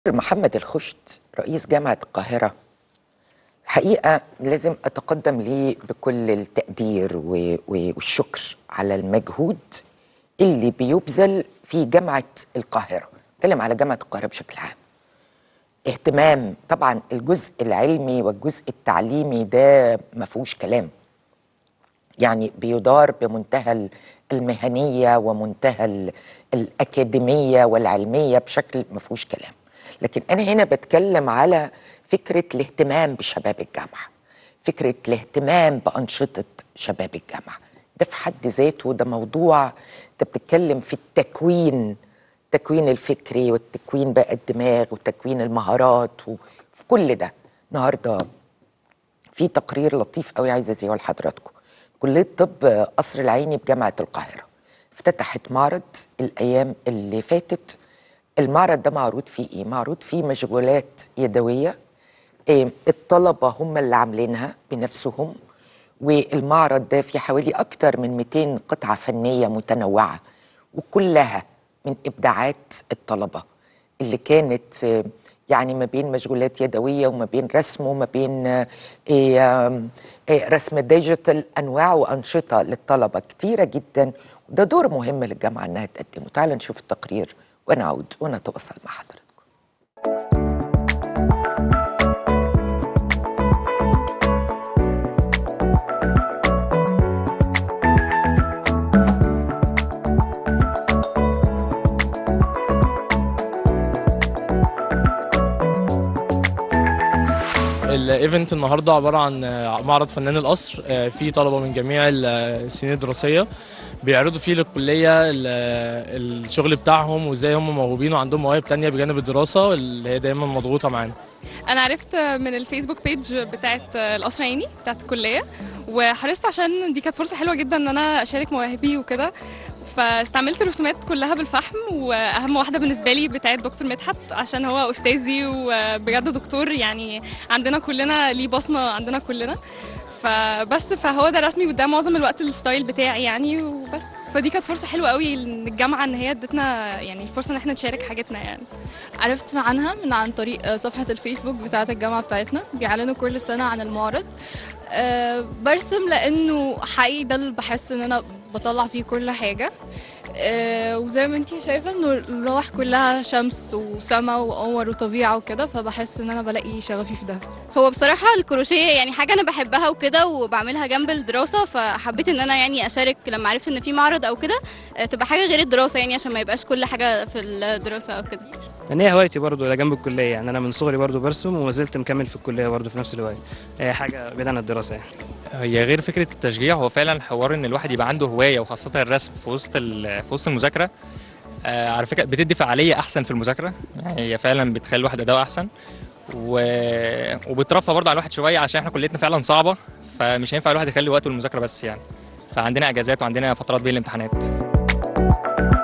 محمد الخشت رئيس جامعة القاهرة الحقيقة لازم أتقدم ليه بكل التقدير و- و- والشكر على المجهود اللي بيبذل في جامعة القاهرة أتكلم على جامعة القاهرة بشكل عام اهتمام طبعا الجزء العلمي والجزء التعليمي ده ما فيهوش كلام يعني بيدار بمنتهى ال- المهنية ومنتهى ال- الأكاديمية والعلمية بشكل ما فيهوش كلام لكن أنا هنا بتكلم على فكرة الاهتمام بشباب الجامعة فكرة الاهتمام بأنشطة شباب الجامعة ده في حد ذاته ده موضوع انت بتتكلم في التكوين التكوين الفكري والتكوين بقى الدماغ وتكوين المهارات وفي كل ده النهارده في تقرير لطيف قوي عايزه ازيه لحضراتكم كليه طب قصر العيني بجامعه القاهره افتتحت معرض الايام اللي فاتت المعرض ده معروض فيه ايه معروض فيه مشغولات يدويه إيه الطلبه هم اللي عاملينها بنفسهم والمعرض ده فيه حوالي اكتر من 200 قطعه فنيه متنوعه وكلها من ابداعات الطلبه اللي كانت آه، يعني ما بين مشغولات يدويه وما بين رسم وما بين آه، إيه، آم، إيه، رسم ديجيتال انواع وانشطه للطلبه كتيره جدا وده دور مهم للجامعه انها تقدمه تعالوا نشوف التقرير ونعود ونتواصل مع حضراتكم الايفنت النهارده عباره عن آه، معرض فنان القصر آه، فيه طلبه من جميع ال- السنين الدراسيه بيعرضوا فيه للكليه ال- الشغل بتاعهم وازاي هم موهوبين وعندهم مواهب تانية بجانب الدراسه اللي هي دايما مضغوطه معانا انا عرفت من الفيسبوك بيج بتاعت القصر عيني بتاعت الكليه وحرصت عشان دي كانت فرصه حلوه جدا ان انا اشارك مواهبي وكده فاستعملت الرسومات كلها بالفحم واهم واحده بالنسبه لي بتاعت دكتور مدحت عشان هو استاذي وبجد دكتور يعني عندنا كلنا ليه بصمه عندنا كلنا فبس فهو ده رسمي وده معظم الوقت الستايل بتاعي يعني وبس فدي كانت فرصه حلوه قوي ان الجامعه ان هي ادتنا يعني الفرصه ان احنا نشارك حاجتنا يعني عرفت عنها من عن طريق صفحة الفيسبوك بتاعة الجامعة بتاعتنا بيعلنوا كل سنة عن المعرض أه برسم لأنه حقيقي ده اللي بحس إن أنا بطلع فيه كل حاجة أه وزي ما انتي شايفة إنه اللوح كلها شمس وسما وقمر وطبيعة وكده فبحس إن أنا بلاقي شغفي في ده هو بصراحة الكروشيه يعني حاجة أنا بحبها وكده وبعملها جنب الدراسة فحبيت إن أنا يعني أشارك لما عرفت إن في معرض أو كده آه، تبقى حاجة غير الدراسة يعني عشان ما يبقاش كل حاجة في الدراسة أو كده لان هي هوايتي برضو الى جنب الكليه يعني انا من صغري برضو برسم وما زلت مكمل في الكليه برضو في نفس الهوايه هي حاجه بعيد عن الدراسه يعني هي غير فكره التشجيع هو فعلا حوار ان الواحد يبقى عنده هوايه وخاصه الرسم في وسط ال- في وسط المذاكره آه، على فكره بتدي فعاليه احسن في المذاكره يعني هي فعلا بتخلي الواحد اداؤه احسن و... وبترفع برضه على الواحد شويه عشان احنا كليتنا فعلا صعبه فمش هينفع الواحد يخلي وقته للمذاكره بس يعني فعندنا اجازات وعندنا فترات بين الامتحانات